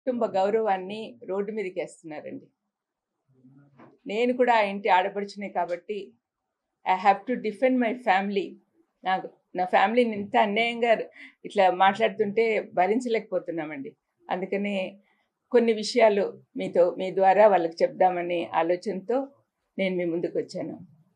కుటుంబ గౌరవాన్ని రోడ్డు మీదకి వేస్తున్నారండి నేను కూడా ఆ ఇంటి ఆడపడుచునే కాబట్టి I have to defend my family నాకు నా ఫ్యామిలీని ఇంత అన్యాయంగా ఇట్లా మాట్లాడుతుంటే భరించలేకపోతున్నామండి అందుకనే కొన్ని విషయాలు మీతో మీ ద్వారా వాళ్ళకి చెప్దామని ఆలోచనతో నేను మీ ముందుకు వచ్చాను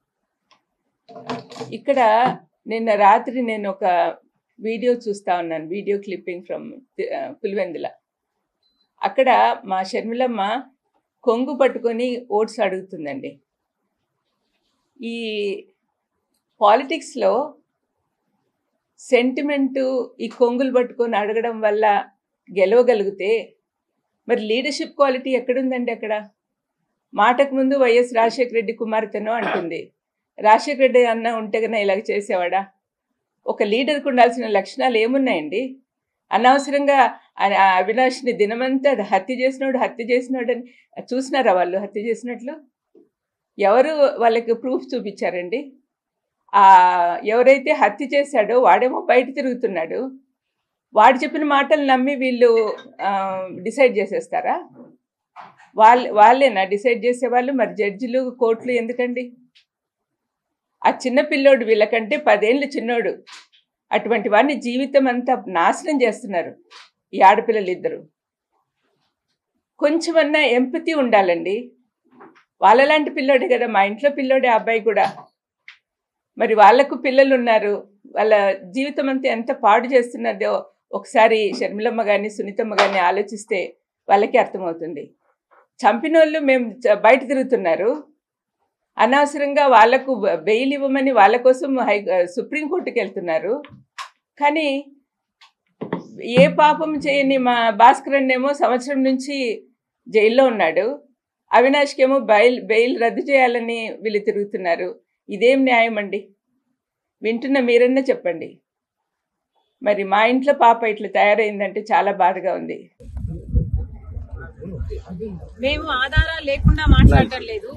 ఇక్కడ నిన్న రాత్రి నేను ఒక వీడియో చూస్తా ఉన్నాను వీడియో క్లిప్పింగ్ ఫ్రమ్ పులివెందుల అక్కడ మా షర్మిలమ్మ కొంగు పట్టుకొని ఓట్స్ అడుగుతుందండి ఈ పాలిటిక్స్లో సెంటిమెంటు ఈ కొంగులు పట్టుకొని అడగడం వల్ల గెలవగలిగితే మరి లీడర్షిప్ క్వాలిటీ ఎక్కడుందండి అక్కడ మాటకు ముందు వైఎస్ రాజశేఖర రెడ్డి కుమార్తెనో అంటుంది రాజశేఖర రెడ్డి అన్న ఉంటే కన్నా ఇలాగ చేసేవాడా ఒక లీడర్కి ఉండాల్సిన లక్షణాలు ఏమున్నాయండి అనవసరంగా ఆ- ఆ అవినాష్ని దినమంతా హత్య చేసినోడు హత్య చేసినోడు అని చూసినారా వాళ్ళు హత్య చేసినట్లు ఎవరు వాళ్ళకి ప్రూఫ్ చూపించారండి ఆ ఎవరైతే హత్య చేశాడో వాడేమో బయట తిరుగుతున్నాడు వాడు చెప్పిన మాటలు నమ్మి వీళ్ళు డిసైడ్ చేసేస్తారా వాళ్ళు వాళ్ళేనా డిసైడ్ చేసేవాళ్ళు మరి జడ్జిలు కోర్టులు ఎందుకండి ఆ చిన్న పిల్లోడు వీళ్ళకంటే పదేళ్ళు చిన్నోడు అటువంటి వాడిని జీవితం అంతా నాశనం చేస్తున్నారు ఈ ఆడపిల్లలు ఇద్దరు కొంచెమన్నా ఎంపతి ఉండాలండి వాళ్ళలాంటి పిల్లోడే కదా మా ఇంట్లో పిల్లోడే ఆ అబ్బాయి కూడా మరి వాళ్ళకు పిల్లలు ఉన్నారు వాళ్ళ జీవితం అంతా ఎంత పాడు చేస్తున్నదో ఒకసారి షర్మిలమ్మ కానీ సునీతమ్మ కానీ ఆలోచిస్తే వాళ్ళకి అర్థమవుతుంది చంపిన వాళ్ళు మేము చ- బయట తిరుగుతున్నారు అనవసరంగా వాళ్లకు బెయిల్ ఇవ్వమని వాళ్ళ కోసం హై సుప్రీంకోర్టుకి వెళ్తున్నారు కానీ ఏ పాపం చేయని మా భాస్కరన్ ఏమో సంవత్సరం నుంచి జైల్లో ఉన్నాడు అవినాష్కి ఏమో బెయిల్ బెయిల్ రద్దు చేయాలని వీళ్ళు తిరుగుతున్నారు ఇదేం న్యాయం అండి వింటున్న మీరన్నా చెప్పండి మరి మా ఇంట్లో పాప ఇట్లా తయారైందంటే చాలా బాధగా ఉంది మేము ఆధారాలు లేకుండా మాట్లాడటం లేదు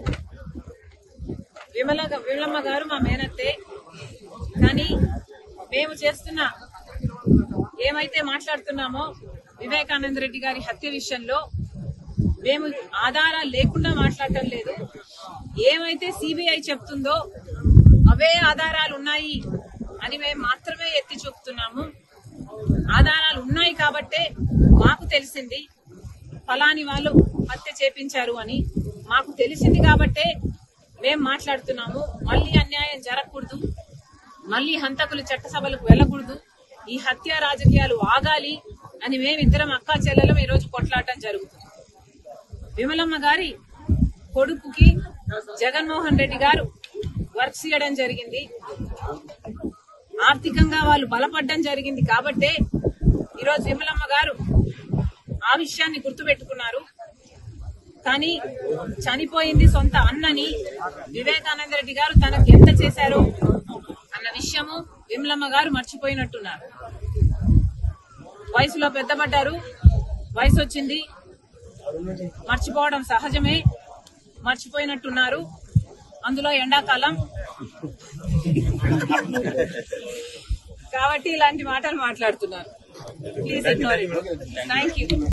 విమల విమలమ్మ గారు మా మేనత్తే కానీ మేము చేస్తున్న ఏమైతే మాట్లాడుతున్నామో వివేకానంద రెడ్డి గారి హత్య విషయంలో మేము ఆధారాలు లేకుండా మాట్లాడటం లేదు ఏమైతే సిబిఐ చెప్తుందో అవే ఆధారాలు ఉన్నాయి అని మేము మాత్రమే ఎత్తి చూపుతున్నాము ఆధారాలు ఉన్నాయి కాబట్టే మాకు తెలిసింది ఫలాని వాళ్ళు హత్య చేపించారు అని మాకు తెలిసింది కాబట్టే మేం మాట్లాడుతున్నాము మళ్ళీ అన్యాయం జరగకూడదు మళ్ళీ హంతకులు చట్టసభలకు వెళ్ళకూడదు ఈ హత్య రాజకీయాలు ఆగాలి అని మేమిద్దరం అక్కా చెల్లెలం ఈరోజు కొట్లాడటం జరుగుతుంది విమలమ్మ గారి కొడుకుకి జగన్మోహన్ రెడ్డి గారు వర్క్స్ ఇవ్వడం జరిగింది ఆర్థికంగా వాళ్ళు బలపడడం జరిగింది కాబట్టే ఈరోజు విమలమ్మ గారు ఆ విషయాన్ని గుర్తుపెట్టుకున్నారు కానీ చనిపోయింది సొంత అన్నని వివేకానంద రెడ్డి గారు తనకు ఎంత చేశారో అన్న విషయము విమలమ్మ గారు మర్చిపోయినట్టున్నారు వయసులో పెద్దపడ్డారు వయసు వచ్చింది మర్చిపోవడం సహజమే మర్చిపోయినట్టున్నారు అందులో ఎండాకాలం కాబట్టి ఇలాంటి మాటలు మాట్లాడుతున్నారు please ignore it thank you